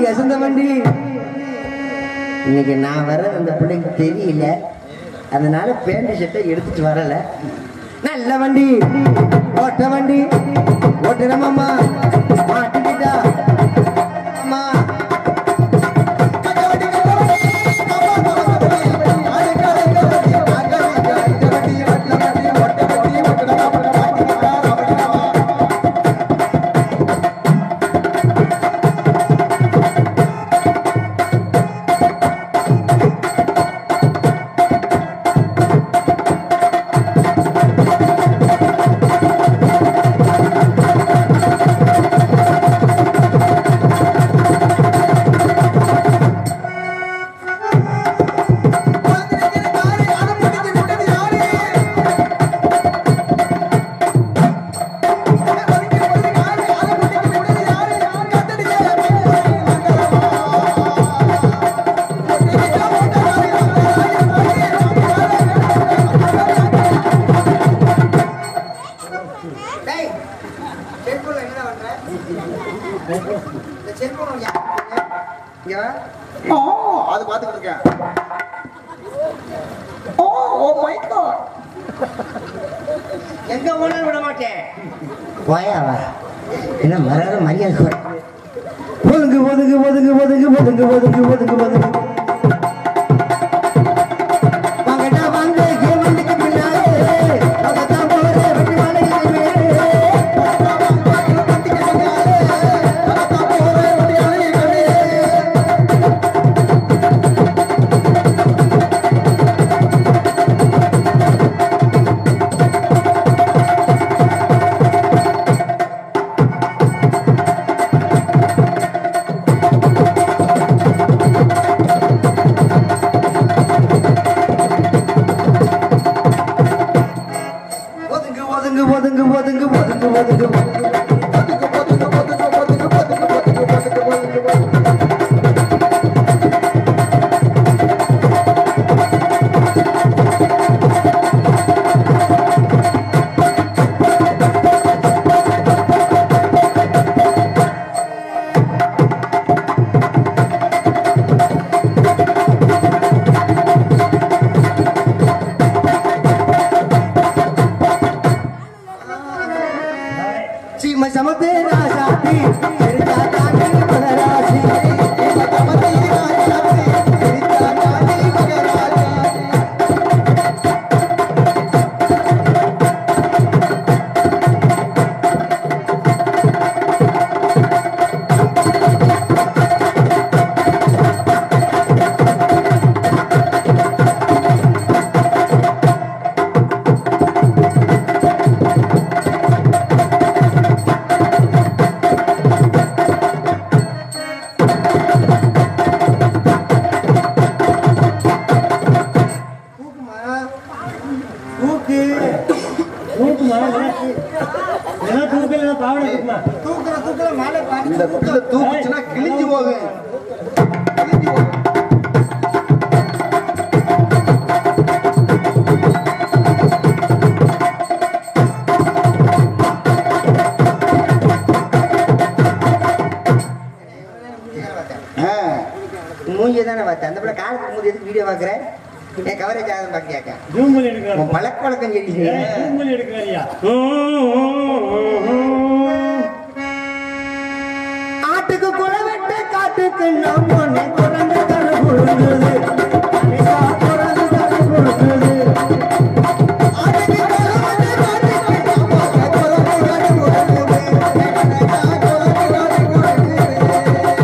எசந்த வண்டி இன்னைக்கு நான் வர்றது அந்த பிள்ளைக்கு தெரியல அதனால பேண்ட் ஷர்ட்டை எடுத்துட்டு வரல நல்ல வண்டி ஓட்ட வண்டி ஓட்டுறமாம்மா மாட்டிக்கிட்டா அம்மா டேய் செல்போன்ல என்னடா பண்ற இந்த செல்போன் இங்க இங்க வா. ஓ அது பாத்துக்கிட்டு இருக்கேன் ஓ ஓ மை காட் எங்க போனாலும் விட மாட்டேன் போயா வா என்ன மரியாதை மரியாதை குறை. ஒதுங்கு ஒதுங்கு ஒதுங்கு ஒதுங்கு ஒதுங்கு ஒதுங்கு ஒதுங்கு ஒதுங்கு வாங்கடா வாங்க ஏன் வண்டிக்கு பின்னாலே பக்கத்தான் போற வெட்டி மலையிலே ஒதுங்கு ஒதுங்கு ஒதுங்கு ஒதுங்கு ஒதுங்கு ஒதுங்கு ஒதுங்கு சீம சமத்தே ராசாத்தி சரிதா தாண்டி மகராசி தூக்கு தூக்குமா என்ன தூக்கு இல்லைன்னா பாவடை தூக்குமா தூக்குற தூக்குற மேலே பாடி இந்த குட்டில தூக்குச்சுன்னா கிழிஞ்சு போகும் கிழிஞ்சு போகும் ஆ, மூஞ்சி தானே பார்த்தேன் அந்த பிள்ளை காலத்துக்கு போது எதுக்கு வீடியோ பார்க்குறேன் என் கவரேஜ் ஆகுதுன்னு பார்க்க ஜூம் பண்ணி எடுக்கிறாரு உன் பழக்க வழக்கம் சொல்லி ஜூம் பண்ணி எடுக்கிறாரியா ஆட்டுக்கு குலை வெட்ட காட்டுக்கு நாம் பொண்ணு குழந்தை கரு குழுங்குது அனிதா குழந்தை கரு குழுங்குது ஆட்டுக்கு குலை வெட்ட காட்டுக்கு நாம் பொண்ணு குழந்தை கரு குழுங்குது அனிதா குழந்தை கரு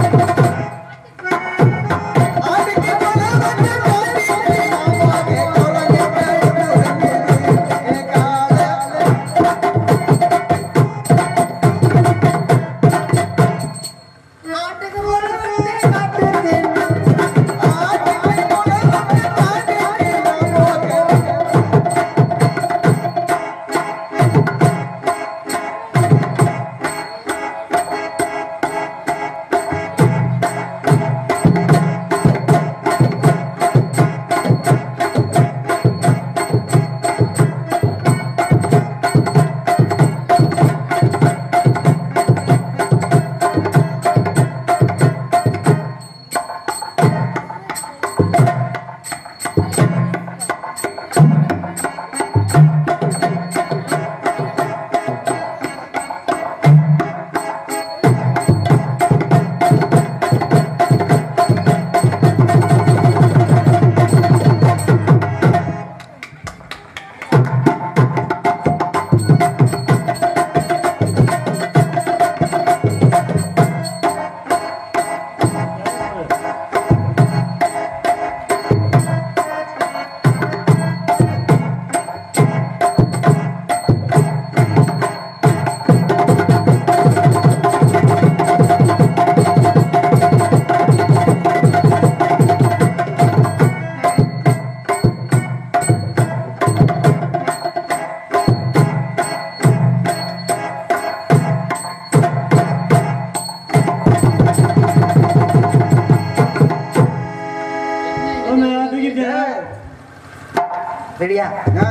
குழுங்குது முடிஞ்சிருச்சா ரெடியா ஆ.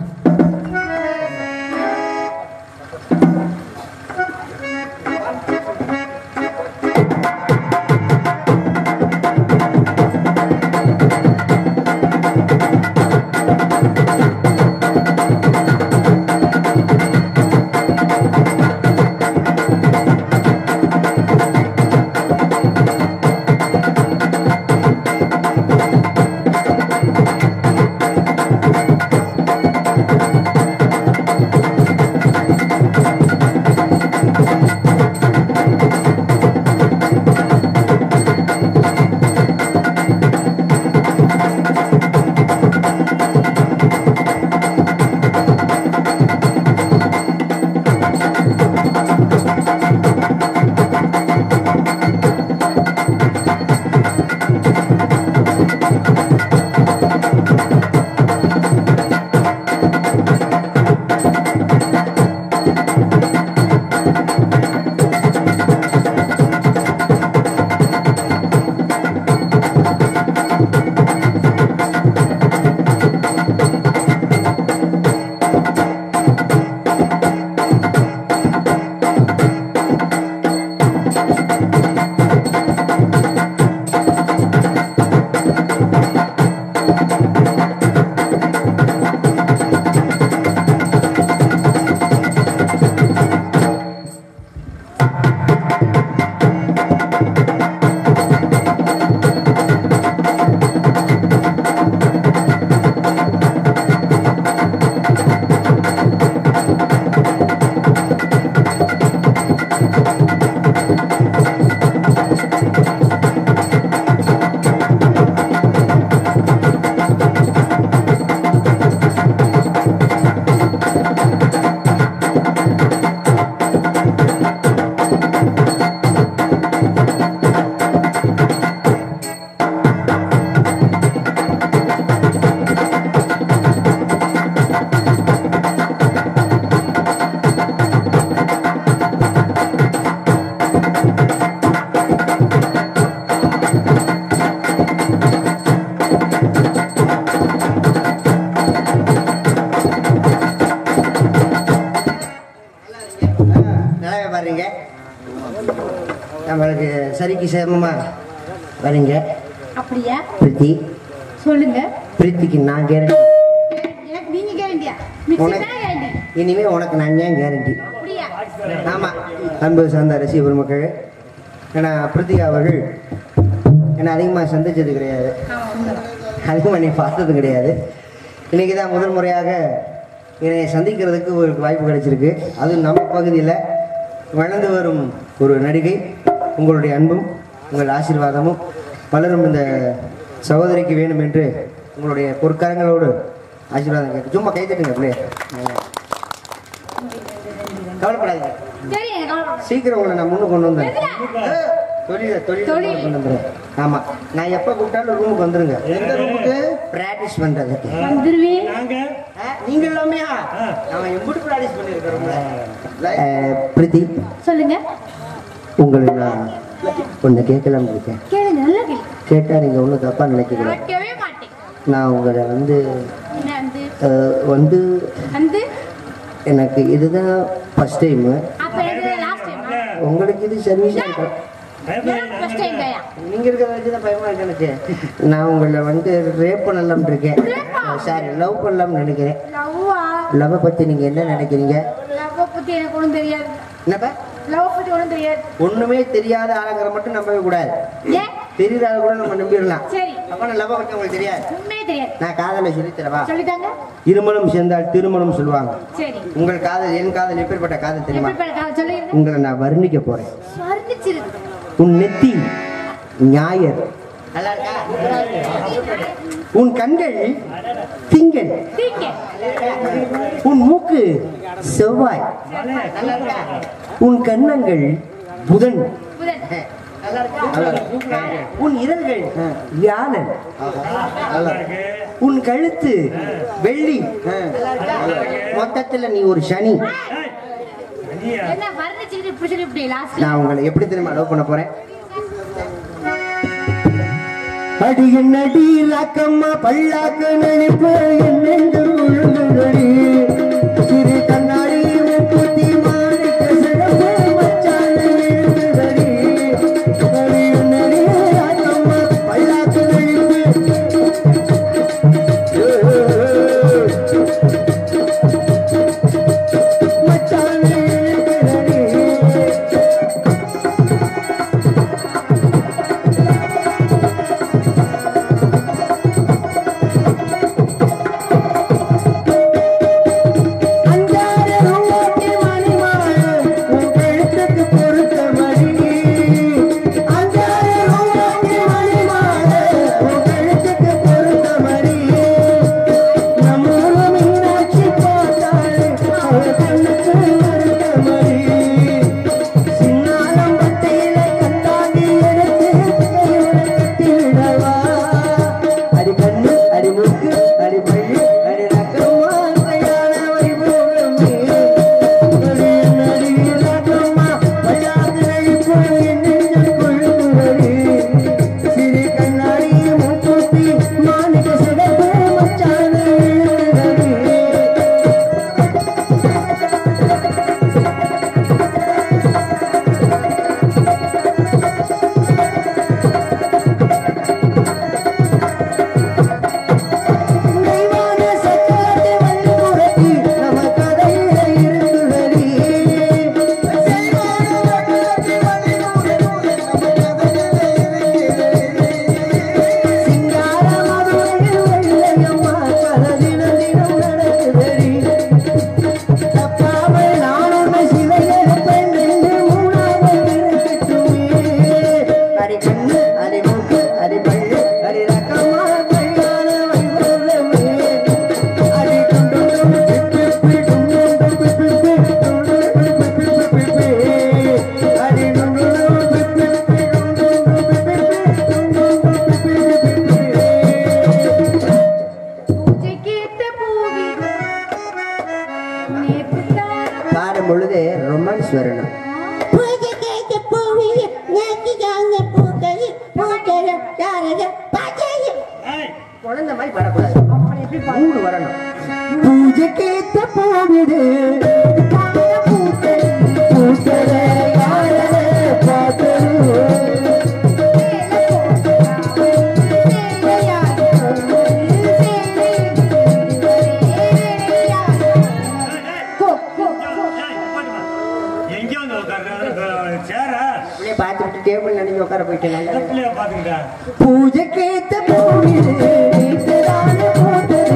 நல்லாவே பாருங்க நம்மளுக்கு சரிக்கு சேமமா வரீங்க அப்படியா பிரீத்தி சொல்லுங்க பிரீத்திக்கு நான் கேரண்டி எனக்கு நீங்க கேரண்டியா மிக்ஸி உனக்கு தான் கேரண்டி இனிமே உனக்கு நான் ஏன் கேரண்டி அப்படியா ஆமாம் அன்பு சார்ந்த ரசிக பெருமக்கள் ஏன்னா பிரித்திகா அவர்கள் என்னை அதிகமாக சந்திச்சது கிடையாது ஆமா உண்மைதான். அதிகமாக என்னை பார்த்தது கிடையாது இன்றைக்கி தான் முதல் முறையாக என்னை சந்திக்கிறதுக்கு ஒரு வாய்ப்பு கிடைச்சிருக்கு அதுவும் நம்ம பகுதியில் வளர்ந்து வரும் ஒரு நடிகை உங்களுடைய அன்பும் உங்கள் ஆசீர்வாதமும் பலரும் இந்த சகோதரிக்கு வேணும் என்று உங்களுடைய பொற்கரங்களோடு ஆசீர்வாதம் கேட்டு சும்மா கை தட்டுங்க பிள்ளைய கவலைப்படாதீங்க சரி எனக்கு கவலைப்படாத. சீக்கிரம் உங்களை நான் முன்னு கொண்டு வந்தேன் எதுல? தொழில தொழில் தொழில். கொண்டு வந்துடுறேன் ஆமா நான் எப்ப கூப்பிட்டாலும் ரூமுக்கு வந்துருங்க எந்த ரூமுக்கு பிராக்டிஸ் பண்றதுக்கு வந்துருவேன் நாங்க ஆ, நீங்க எல்லாமே அவன் எம்பிட்டு பிராக்டிஸ் பண்ணிருக்கிறோம்ல பிரீத்தி சொல்லுங்க உங்களை நான் ஒன்று கேட்கலாம்னு இருக்கேன் கேளுங்க நல்லா கேளு கேட்டா நீங்க ஒன்றும் தப்பா நினைக்கக்கூடாது கேட்கவே மாட்டேன் நான் உங்களை வந்து என்ன வந்து அஹ், வந்து வந்து எனக்கு இதுதான் ஃபர்ஸ்ட் டைமு அப்ப எனக்கு லாஸ்ட் டைம் உங்களுக்கு இது சர்வீஸாக இருக்கும் எனக்கு ஃபர்ஸ்ட் டைம் கையா நீங்க இருக்கிறத வச்சு தான் பயமா இருக்கு எனக்கு நான் உங்களை வந்து ரேப் பண்ணலாம்னு இருக்கேன் சாரி லவ் பண்ணலாம்னு நினைக்கிறேன் லவ்வா லவ் பத்தி நீங்க என்ன நினைக்கிறீங்க லவ்வ பத்தி எனக்கு ஒண்ணும் தெரியாது என்னப்பா லவ் பத்தி ஒண்ணும் தெரியாது ஒண்ணுமே தெரியாத ஆளுங்கிற மட்டும் நம்பவே கூடாது ஏன் தெரியாத ஆளு கூட நம்ம நம்பிடலாம் சரி அப்ப நான் லவ் பத்தி உங்களுக்கு தெரியாது உண்மையே தெரியாது நான் காதலை சொல்லி தரவா சொல்லிட்டாங்க இருமணம் சேர்ந்தால் திருமணம் சொல்லுவாங்க சரி உங்கள் காதல் என் காதல் எப்பேற்பட்ட காதல் தெரியுமா எப்படி பழக்கம் சொல்லிடுங்க உங்களை நான் வர்ணிக்க போறேன் வர்ணிச்சிருக்கு உன் நெத்தி ஞாயர் நல்லா இருக்கா உன் கண்கள் திங்கள் தீங்க உன் மூக்கு செவ்வாய் நல்லா இருக்கா? உன் கன்னங்கள் புதன் புதன் நல்லா இருக்கா? உன் இதழ்கள் வியாழன் உன் கழுத்து வெள்ளி மொத்தத்துல நீ ஒரு சனி என்ன வர்ணிச்சுக்கிட்டு இப்படி சொல்லி இப்படி லாஸ்ட் நான் உங்களை எப்படி தெரியுமா லவ் பண்ண போறேன் அடிய நடி ராக்கம்மா பல்லாக்கு நினைப்பு என்னென்று உழுகுதடி சிறு கண்ணாடி உப்புத்தி மாணிக்க சிறப்பு மச்சான எழுதுதடி அடிய நடி ராக்கம்மா பல்லாக்கு நினைப்பு மச்சான எழுதுதடி அஞ்சாறு ரூபாய்க்கு மணிமாலை, உன் கழுத்துக்கு பொறுத்த மணி. அஞ்சாறு ரூபாய்க்கு மணிமாலை, உன் கழுத்துக்கு பொறுத்த மணி. நம்ம ஊரு மீனாட்சி பார்த்தாலே, அவ கண்ணுக்கு வருத்த மணி. சின்னாளம் பட்டையில கண்டாங்கி எடுத்து கையோட கட்டிவிடவா. அடி கண்ணு, அடி மூக்கு, அடி பள்ளி, அடி ரக்கம்மா, கல்யாண வைபோகமே. அடி நடி ரக்கம்மா, பல்லாக்கு நடிப்பு என் நெஞ்சில் கொழுகுதடி. சிறு கண்ணாடி மூக்குத்தி, மாணிக்க சிவப்பு மச்சான எழுதுதடி. தெய்வான சக்கரத்தை வழிபுரத்தி நம்ம கதையில இருந்துதடி. தெய்வான சக்கரத்தை வழிபுரத்தி நம்ம கதையில இருந்துதடி. சிங்கார மதுரையில் வெள்ளையம்மா கதை தினம் தினம் நடக்குதடி. தப்பாமல் நானும் சிலையெடுப்பேன் என்று மூணாவது இருக்கட்டுமே. அடி கண்ணு, அடி மூக்கு, அடி பல்லு, அடி ரக்கமா கல்யாண வைபோகமே. அடி டும் டும் டும் பிப்பி பிப்பி டும் டும் டும் பிப்பி பிப்பி டும் டும் டும் பிப்பி பிப்பி பிப்பி. அடி டும் டும் டும் பிப்பி பிப்பி டும் டும் டும் பிப்பி பிப்பி டும் டும் டும் பிப்பி பிப்பி. பூஜைக்கேத்த பூவி நேத்துத்தான் பாடும் பொழுது ரொமான்ஸ் வரணும் பூஜை கேட்ட பூவிய நேக்கியாங்க பூக்கள் பூக்கள் யாரக பாஜைய ஏய், குழந்தை மாதிரி பாடக்கூடாது அப்படி எப்படி பாரு மூணு வரணும் பூஜைக்கேத்த பூவிடு பூத்தர யாரத பார்த்தரு ஏய், உட்காருமா. எங்க வந்து உட்கார்றது? சேரா? அப்படியே பார்த்து விட்டு டேபிள் நினைஞ்சு உட்கார போயிட்டேன் நல்லா பக்கத்துலயே பாத்துக்கிட்டா. பூஜைக்கேத்த பூவிடு வீட்டுதான பூத்தது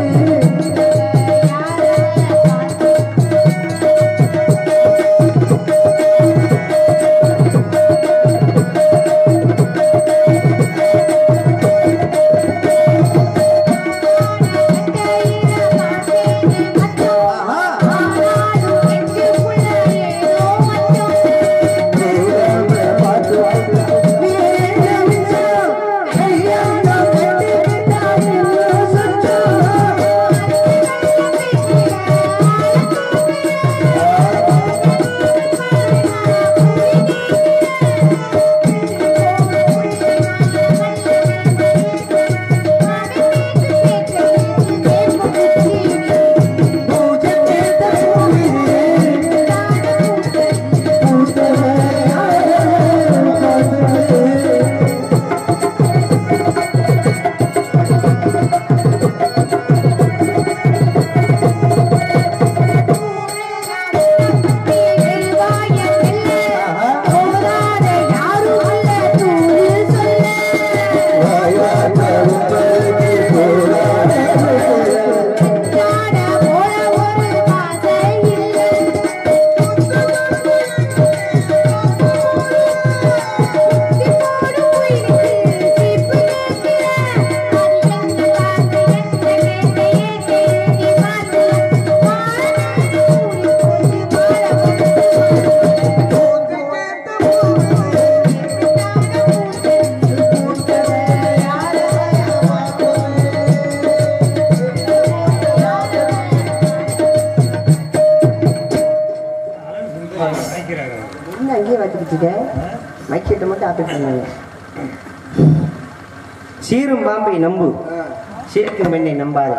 வாங்கிக்கிறாங்க. என்ன அங்கேயே வச்சுக்கிட்டு மைக் செட்டை மட்டும் ஆப்ரேட் பண்ணுங்க சீரும் பாம்பை நம்பு சீர்க்கும் பெண்ணை நம்பாது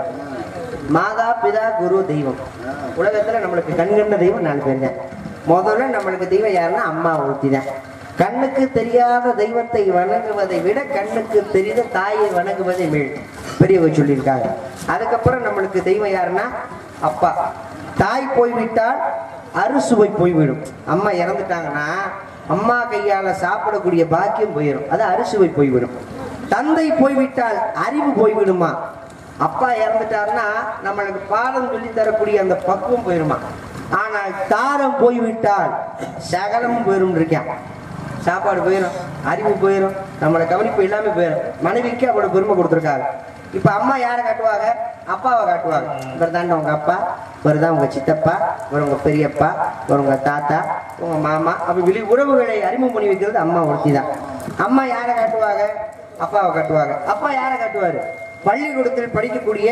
மாதா பிதா குரு தெய்வம் உலகத்துல நம்மளுக்கு கண்கண்ட தெய்வம் நாலு பேர் தான் முதல்ல நம்மளுக்கு தெய்வம் யாருன்னா அம்மா ஒருத்தி தான் கண்ணுக்கு தெரியாத தெய்வத்தை வணங்குவதை விட கண்ணுக்கு தெரிந்த தாயை வணங்குவதை மேல் பெரியவங்க சொல்லியிருக்காங்க அதுக்கப்புறம் நம்மளுக்கு தெய்வம் யாருன்னா அப்பா தாய் போய்விட்டால் அறுசுவை போய்விடும் அம்மா இறந்துட்டாங்கன்னா அம்மா கையால சாப்பிடக்கூடிய பாக்கியம் போயிடும் அது அறுசுவை போய்விடும் தந்தை போய்விட்டால் அறிவு போய்விடுமா அப்பா இறந்துட்டாருன்னா நம்மளுக்கு பாடம் சொல்லி தரக்கூடிய அந்த பக்குவம் போயிருமா ஆனால் தாரம் போய்விட்டால் சகலமும் போயிரும் இருக்கான் சாப்பாடு போயிடும் அறிவு போயிடும் நம்மளோட கவனிப்பு எல்லாமே போயிடும் மனைவிக்கு அவளோட பெருமை கொடுத்துருக்காங்க இப்ப அம்மா யாரை காட்டுவாங்க அப்பாவை காட்டுவாங்க இவர் தாண்ட உங்க அப்பா இவர் தான் உங்க சித்தப்பா இவர் உங்க பெரியப்பா இவர் உங்க தாத்தா உங்க மாமா அப்படி வெளி உறவுகளை அறிமுகம் பண்ணி வைக்கிறது அம்மா ஒருத்தி தான் அம்மா யாரை காட்டுவாங்க அப்பாவை காட்டுவாங்க அப்பா யாரை காட்டுவாரு பள்ளிக்கூடத்தில் படிக்கக்கூடிய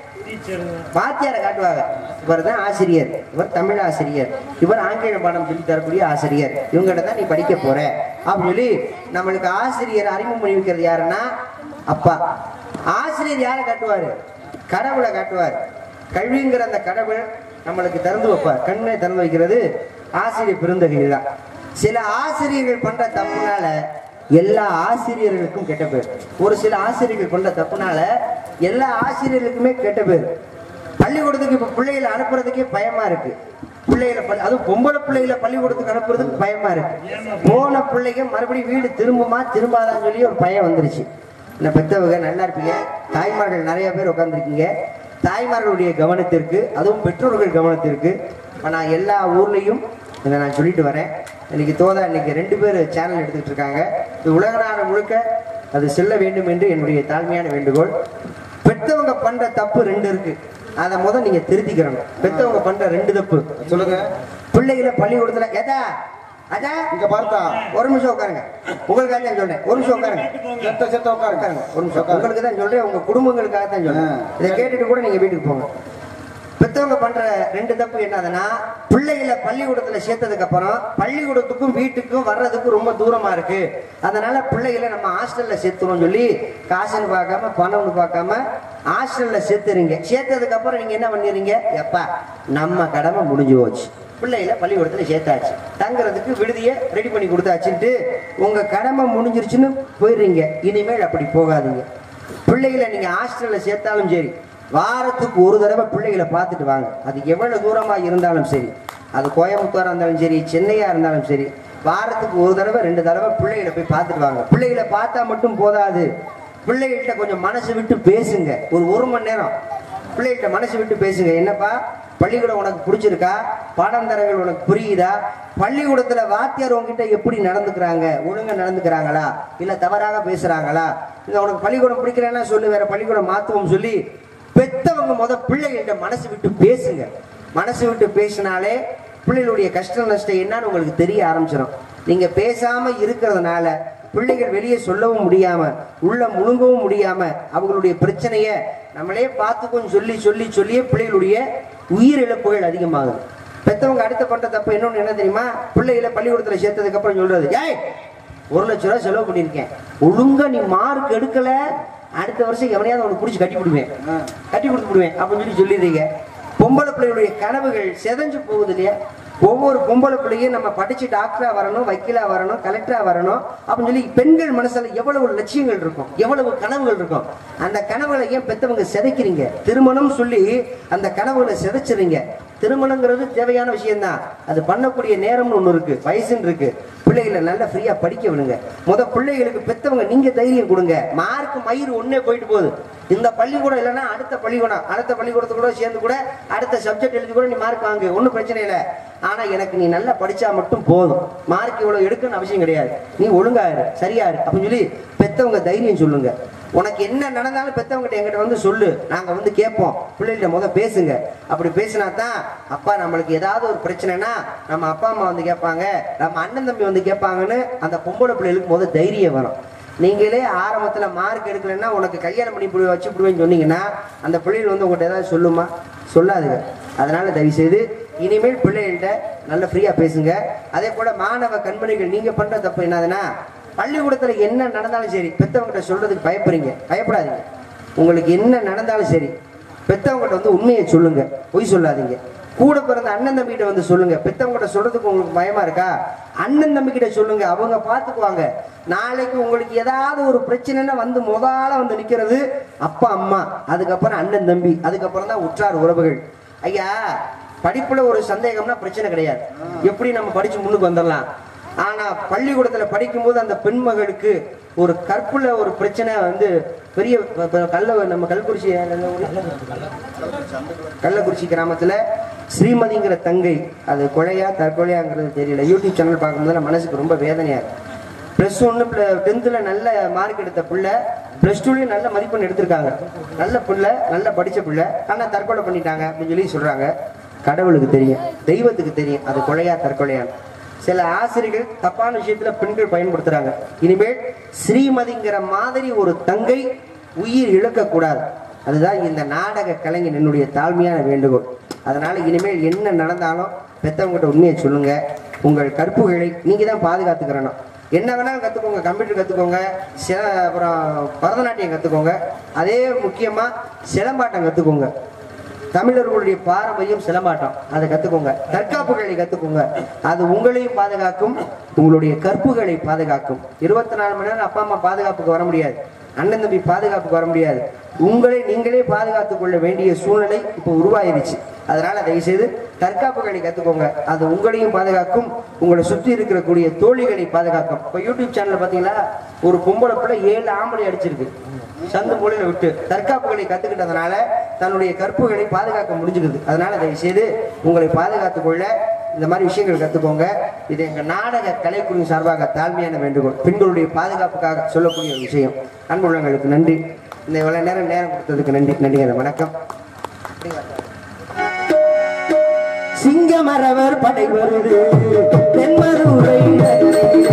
வாத்தியாரை காட்டுவாங்க இவர் தான் ஆசிரியர் இவர் தமிழ் ஆசிரியர் இவர் ஆங்கில பாடம் சொல்லி தரக்கூடிய ஆசிரியர் இவங்ககிட்ட தான் நீ படிக்க போற அப்படின்னு சொல்லி நம்மளுக்கு ஆசிரியர் அறிமுகம் பண்ணி வைக்கிறது யாருன்னா அப்பா ஆசிரியர் யாரை காட்டுவாரு கடவுளை காட்டுவார் கல்விங்கிற அந்த கடவுள் நம்மளுக்கு திறந்து வைப்பார் கண்ணை திறந்து வைக்கிறது ஆசிரியர் பெருந்தகைகள் தான் சில ஆசிரியர்கள் பண்ற தப்புனால எல்லா ஆசிரியர்களுக்கும் கெட்ட பேர் ஒரு சில ஆசிரியர்கள் பண்ற தப்புனால எல்லா ஆசிரியர்களுக்குமே கெட்ட பேர் பள்ளிக்கூடத்துக்கு இப்ப பிள்ளைகளை அனுப்புறதுக்கே பயமா இருக்கு பிள்ளைகளை பள்ளி- அதுவும் பொம்பளை பிள்ளைகளை பள்ளிக்கூடத்துக்கு அனுப்புறதுக்கு பயமா இருக்கு போன பிள்ளைங்க மறுபடியும் வீடு திரும்புமா திரும்பாதான்னு சொல்லி ஒரு பயம் வந்துருச்சு இந்த பெத்தவங்க நல்லா இருப்பீங்க தாய்மார்கள் நிறைய பேர் உட்காந்துருக்கீங்க தாய்மார்களுடைய கவனத்திற்கு அதுவும் பெற்றோர்கள் கவனத்திற்கு இப்ப நான் எல்லா ஊர்லயும் இதை நான் சொல்லிட்டு வரேன் இன்னைக்கு தோதா இன்னைக்கு ரெண்டு பேர் சேனல் எடுத்துக்கிட்டு இருக்காங்க இது உலக நாடு முழுக்க அது செல்ல வேண்டும் என்று என்னுடைய தாழ்மையான வேண்டுகோள் பெத்தவங்க பண்ற தப்பு ரெண்டு இருக்கு அதை முத நீங்க திருத்திக்கிறணும் பெத்தவங்க பண்ற ரெண்டு தப்பு சொல்லுங்க பிள்ளைகளை பள்ளிக்கூடத்துல ஏதா அதா இங்க பார்த்தா ஒரு நிமிஷம் உட்காருங்க உங்களுக்காக தான் சொல்றேன் ஒரு நிமிஷம் உட்காருங்க செத்த செத்த உட்காருங்க உட்காருங்க ஒரு நிமிஷம் உங்களுக்கு தான் சொல்றேன் உங்க குடும்பங்களுக்காக தான் சொல்றேன் ஆ. இதை கேட்டுட்டு கூட நீங்க வீட்டுக்கு போங்க பெத்தவங்க பண்ற ரெண்டு தப்பு என்னதுன்னா பிள்ளைகளை பள்ளிக்கூடத்துல சேர்த்ததுக்கு அப்புறம் பள்ளிக்கூடத்துக்கும் வீட்டுக்கும் வர்றதுக்கும் ரொம்ப தூரமா இருக்கு அதனால பிள்ளைகளை நம்ம ஹாஸ்டல்ல சேர்த்துறோம் சொல்லி காசுன்னு பார்க்காம பணம்னு பார்க்காம ஹாஸ்டல்ல சேர்த்துறீங்க சேர்த்ததுக்கு அப்புறம் நீங்க என்ன பண்ணிடுறீங்க எப்பா நம்ம கடமை முடிஞ்சு போச்சு பிள்ளைகளை பள்ளிக்கூடத்துல சேர்த்தாச்சு தங்குறதுக்கு விடுதியை ரெடி பண்ணி கொடுத்தாச்சுன்ட்டு உங்க கடமை முடிஞ்சிருச்சுன்னு போயிடுறீங்க இனிமேல் அப்படி போகாதீங்க பிள்ளைகளை நீங்க ஹாஸ்டல்ல சேர்த்தாலும் சரி வாரத்துக்கு ஒரு தடவை பிள்ளைகளை பார்த்துட்டு வாங்க அது எவ்வளவு தூரமா இருந்தாலும் சரி அது கோயம்புத்தூரா இருந்தாலும் சரி சென்னையா இருந்தாலும் சரி வாரத்துக்கு ஒரு தடவை ரெண்டு தடவை பிள்ளைகளை போய் பார்த்துட்டு வாங்க பிள்ளைகளை பார்த்தா மட்டும் போதாது பிள்ளைகள்கிட்ட கொஞ்சம் மனசு விட்டு பேசுங்க ஒரு ஒரு மணி நேரம் பிள்ளைகிட்ட மனசு விட்டு பேசுங்க என்னப்பா பள்ளிக்கூடம் உனக்கு பிடிச்சிருக்கா பாடம் தரங்கள் உனக்கு புரியுதா பள்ளிக்கூடத்துல வாத்தியார் உங்ககிட்ட எப்படி நடந்துக்கிறாங்க ஒழுங்கா நடந்துக்கிறாங்களா இல்ல தவறாக பேசுறாங்களா இல்ல உனக்கு பள்ளிக்கூடம் பிடிக்கலன்னா சொல்லு வேற பள்ளிக்கூடம் மாத்துவோம் சொல்லி பெத்தவங்க முத பிள்ளைகள்கிட்ட மனசு விட்டு பேசுங்க மனசு விட்டு பேசினாலே பிள்ளைகளுடைய கஷ்ட நஷ்டம் என்னன்னு உங்களுக்கு தெரிய ஆரம்பிச்சிடும் நீங்க பேசாம இருக்கிறதுனால பிள்ளைகள் வெளியே சொல்லவும் முடியாம உள்ள முழுங்கவும் முடியாம அவங்களுடைய பிரச்சனைய நம்மளே பார்த்துக்கும் சொல்லி சொல்லி சொல்லியே பிள்ளைகளுடைய உயிரிழப்புகள் அதிகமாகுது பெத்தவங்க அடுத்த பண்ற தப்பு இன்னொன்னு என்ன தெரியுமா பிள்ளைகளை பள்ளிக்கூடத்துல சேர்த்ததுக்கு அப்புறம் சொல்றது ஏய் ஒரு லட்ச ரூபா செலவு பண்ணியிருக்கேன் ஒழுங்கா நீ மார்க் எடுக்கல அடுத்த வருஷம் எவனையாவது உனக்கு பிடிச்சி கட்டி விடுவேன் கட்டி கொடுத்து விடுவேன் அப்படின்னு சொல்லி சொல்லிடுறீங்க பொம்பளை பிள்ளைகளுடைய கனவுகள் செதஞ்சு போகுது இல்லையா ஒவ்வொரு பொம்பளை பிள்ளையும் நம்ம படிச்சு டாக்டரா வரணும் வக்கீலா வரணும் கலெக்டரா வரணும் அப்படின்னு சொல்லி பெண்கள் மனசுல எவ்வளவு லட்சியங்கள் இருக்கும் எவ்வளவு கனவுகள் இருக்கும் அந்த கனவுகளை ஏன் பெத்தவங்க சிதைக்கிறீங்க திருமணம் சொல்லி அந்த கனவுகளை சிதைச்சிருங்க திருமணங்கிறது தேவையான விஷயம்தான் அது பண்ணக்கூடிய நேரம்னு ஒண்ணு இருக்கு வயசுன்னு இருக்கு பிள்ளைகளை நல்லா ஃப்ரீயா படிக்க விடுங்க முத பிள்ளைகளுக்கு பெத்தவங்க நீங்க தைரியம் கொடுங்க மார்க் மயிர் ஒண்ணே போயிட்டு போகுது இந்த பள்ளிக்கூடம் இல்லைன்னா அடுத்த பள்ளிக்கூடம் அடுத்த பள்ளிக்கூடத்து கூட சேர்ந்து கூட அடுத்த சப்ஜெக்ட் எழுதி கூட நீ மார்க் வாங்கு ஒன்றும் பிரச்சனை இல்லை ஆனா எனக்கு நீ நல்லா படிச்சா மட்டும் போதும் மார்க் இவ்வளவு எடுக்கணும்னு அவசியம் கிடையாது நீ ஒழுங்கா இரு சரியா இரு அப்படின்னு சொல்லி பெத்தவங்க தைரியம் சொல்லுங்க உனக்கு என்ன நடந்தாலும் பெத்தவங்ககிட்ட எங்கிட்ட வந்து சொல்லு நாங்க வந்து கேட்போம் பிள்ளைகிட்ட முத பேசுங்க அப்படி பேசினா தான் அப்பா நம்மளுக்கு ஏதாவது ஒரு பிரச்சனைனா நம்ம அப்பா அம்மா வந்து கேட்பாங்க நம்ம அண்ணன் தம்பி வந்து கேட்பாங்கன்னு அந்த பொம்பளை பிள்ளைகளுக்கு முத தைரியம் வரும் நீங்களே ஆரம்பத்துல மார்க் எடுக்கலைன்னா உனக்கு கல்யாணம் பண்ணி இப்படி வச்சு விடுவேன்னு சொன்னீங்கன்னா அந்த பிள்ளைகள் வந்து உங்கள்கிட்ட ஏதாவது சொல்லுமா சொல்லாதுங்க அதனால தயவு செய்து இனிமேல் பிள்ளைகள்கிட்ட நல்ல ஃப்ரீயா பேசுங்க அதே போல மாணவ கண்மணிகள் நீங்க பண்ற தப்பு என்னதுன்னா பள்ளிக்கூடத்துல என்ன நடந்தாலும் சரி பெத்தவங்ககிட்ட சொல்றதுக்கு பயப்படுறீங்க பயப்படாதீங்க உங்களுக்கு என்ன நடந்தாலும் சரி பெத்தவங்ககிட்ட வந்து உண்மையை சொல்லுங்க பொய் சொல்லாதீங்க கூட பிறந்த அண்ணன் தம்பிகிட்ட வந்து சொல்லுங்க பெத்தவங்ககிட்ட சொல்றதுக்கு உங்களுக்கு பயமா இருக்கா அண்ணன் தம்பிகிட்ட சொல்லுங்க அவங்க பாத்துக்குவாங்க நாளைக்கு உங்களுக்கு ஏதாவது ஒரு பிரச்சனைன்னா வந்து முதல்ல வந்து நிக்கிறது அப்பா அம்மா அதுக்கப்புறம் அண்ணன் தம்பி அதுக்கப்புறம் தான் உற்றார் உறவுகள் ஐயா படிப்புல ஒரு சந்தேகம்னா பிரச்சனை கிடையாது எப்படி நம்ம படிச்சு முன்னுக்கு வந்துடலாம் ஆனா பள்ளிக்கூடத்துல படிக்கும்போது அந்த பெண்மகளுக்கு ஒரு கற்புல ஒரு பிரச்சனை வந்து பெரிய ப- ப- கள்ள நம்ம கள்ளக்குறிச்சி எந்த ஊரு? கள்ளக்குறிச்சி கிராமத்துல ஸ்ரீமதிங்கிற தங்கை அது கொலையா தற்கொலையாங்கிறது தெரியல யூடியூப் சேனல் பார்க்கும்போது மனசுக்கு ரொம்ப வேதனையா இருக்கு ப்ளஸ் ஒன்று டென்த்தில் நல்ல மார்க் எடுத்த பிள்ளை ப்ளஸ் டூலேயும் நல்ல மதிப்பெண் எடுத்திருக்காங்க நல்ல பிள்ளை நல்ல படித்த பிள்ளை ஆனால் தற்கொலை பண்ணிட்டாங்க அப்படின்னு சொல்லி சொல்கிறாங்க கடவுளுக்கு தெரியும் தெய்வத்துக்கு தெரியும் அது கொலையா தற்கொலையான்னு சில ஆசிரியர்கள் தப்பான விஷயத்துல பெண்கள் பயன்படுத்துறாங்க இனிமேல் ஸ்ரீமதிங்கிற மாதிரி ஒரு தங்கை உயிர் இழக்கக்கூடாது அதுதான் இந்த நாடக கலைஞன் என்னுடைய தாழ்மையான வேண்டுகோள் அதனால இனிமேல் என்ன நடந்தாலும் பெத்தவங்ககிட்ட உண்மையை சொல்லுங்க உங்கள் கற்புகளை நீங்க தான் பாதுகாத்துக்கிறணும் என்ன வேணாலும் கத்துக்கோங்க கம்ப்யூட்டர் கத்துக்கோங்க சில அப்புறம் பரதநாட்டியம் கத்துக்கோங்க அதே முக்கியமா சிலம்பாட்டம் கத்துக்கோங்க தமிழர்களுடைய பாரம்பரியம் சிலம்பாட்டம் அதை கத்துக்கோங்க தற்காப்புகளை கத்துக்கோங்க அது உங்களையும் பாதுகாக்கும் உங்களுடைய கற்புகளை பாதுகாக்கும் இருபத்தி நாலு மணி நேரம் அப்பா அம்மா பாதுகாப்புக்கு வர முடியாது அண்ணன் தம்பி பாதுகாப்புக்கு வர முடியாது உங்களை நீங்களே பாதுகாத்துக் கொள்ள வேண்டிய சூழ்நிலை இப்போ உருவாயிருச்சு அதனால தயவு செய்து தற்காப்புகளை கத்துக்கோங்க அது உங்களையும் பாதுகாக்கும் உங்களை சுற்றி இருக்கக்கூடிய தோழிகளை பாதுகாக்கும் இப்போ யூடியூப் சேனல்ல பாத்தீங்களா ஒரு பொம்பளை பிள்ளை ஏழு ஆம்பளை அடிச்சிருக்கு சந்து மூலையில விட்டு தற்காப்புகளை கத்துக்கிட்டதுனால தன்னுடைய கற்புகளை பாதுகாக்க முடிஞ்சுக்குது அதனால தயவு செய்து உங்களை பாதுகாத்துக் கொள்ள இந்த மாதிரி விஷயங்கள் கத்துக்கோங்க இது எங்க நாடக கலைக்குழு சார்பாக தாழ்மையான வேண்டுகோள் பெண்களுடைய பாதுகாப்புக்காக சொல்லக்கூடிய ஒரு விஷயம் அன்புள்ளங்களுக்கு நன்றி இந்த இவ்வளவு நேரம் நேரம் கொடுத்ததுக்கு நன்றி நன்றிங்க வணக்கம் சிங்கமரவர் படை வருது தென்மதுரை நகரிலே